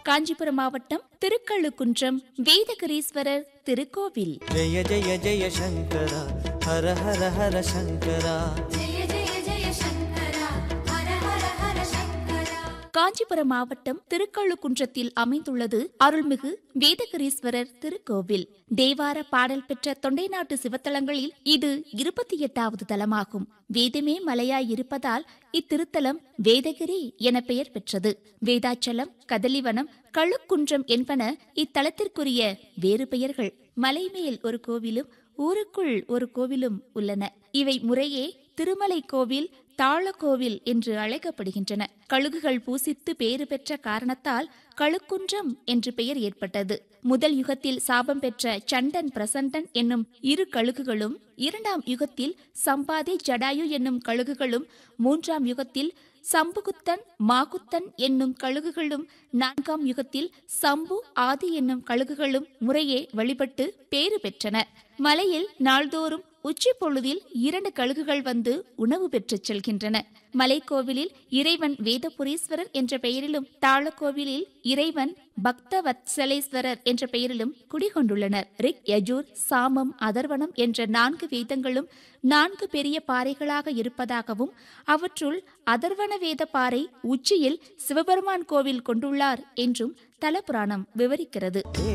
காஞ்சிபுரம் மாவட்டம் திருக்கழுக்குன்றம் வேதகிரீஸ்வரர் திருக்கோவில் जय जय जय शङ्कर हर हर हर शङ्करा जय जय जय शङ्करा हर हर हर शङ्करा காஞ்சிபுரம் மாவட்டம் திருக்கழுக்குன்றத்தில் அமைந்துள்ளது அருள்மிகு வேதகிரீஸ்வரர் திருக்கோவில் தேவார பாடல் பெற்ற தொண்டை நாட்டு சிவத்தலங்களில் இது இருபத்தி எட்டாவது தலமாகும் வேதமே மலையாய் இருப்பதால் இத்திருத்தலம் வேதகிரி என பெயர் பெற்றது வேதாச்சலம் கதலிவனம் கழுக்குன்றம் என்பன இத்தலத்திற்குரிய வேறு பெயர்கள் மலைமேல் ஒரு கோவிலும் ஊருக்குள் ஒரு கோவிலும் உள்ளன இவை முறையே திருமலை கோவில் தாழக்கோவில் என்று அழைக்கப்படுகின்றன கழுகுகள் பூசித்து பேறு பெற்ற காரணத்தால் கழுக்குன்றம் என்று பெயர் ஏற்பட்டது முதல் யுகத்தில் சாபம் பெற்ற சண்டன் பிரசண்டன் என்னும் இரு கழுகுகளும் இரண்டாம் யுகத்தில் சம்பாதி ஜடாயு என்னும் கழுகுகளும் மூன்றாம் யுகத்தில் சம்புகுத்தன் மாகுத்தன் என்னும் கழுகுகளும் நான்காம் யுகத்தில் சம்பு ஆதி என்னும் கழுகுகளும் முறையே வழிபட்டு பேறு பெற்றன மலையில் நாள்தோறும் உச்சி பொழுதில் இரண்டு கழுகுகள் வந்து உணவு பெற்றுச் செல்கின்றன மலைக்கோவிலில் இறைவன் வேதபுரீஸ்வரர் என்ற பெயரிலும் தாழக்கோவிலில் இறைவன் பக்தவத்சலேஸ்வரர் என்ற பெயரிலும் குடிகொண்டுள்ளனர் ரிக் யஜூர் சாமம் அதர்வனம் என்ற நான்கு வேதங்களும் நான்கு பெரிய பாறைகளாக இருப்பதாகவும் அவற்றுள் அதர்வன வேத பாறை உச்சியில் சிவபெருமான் கோவில் கொண்டுள்ளார் என்றும் தலபுராணம் விவரிக்கிறது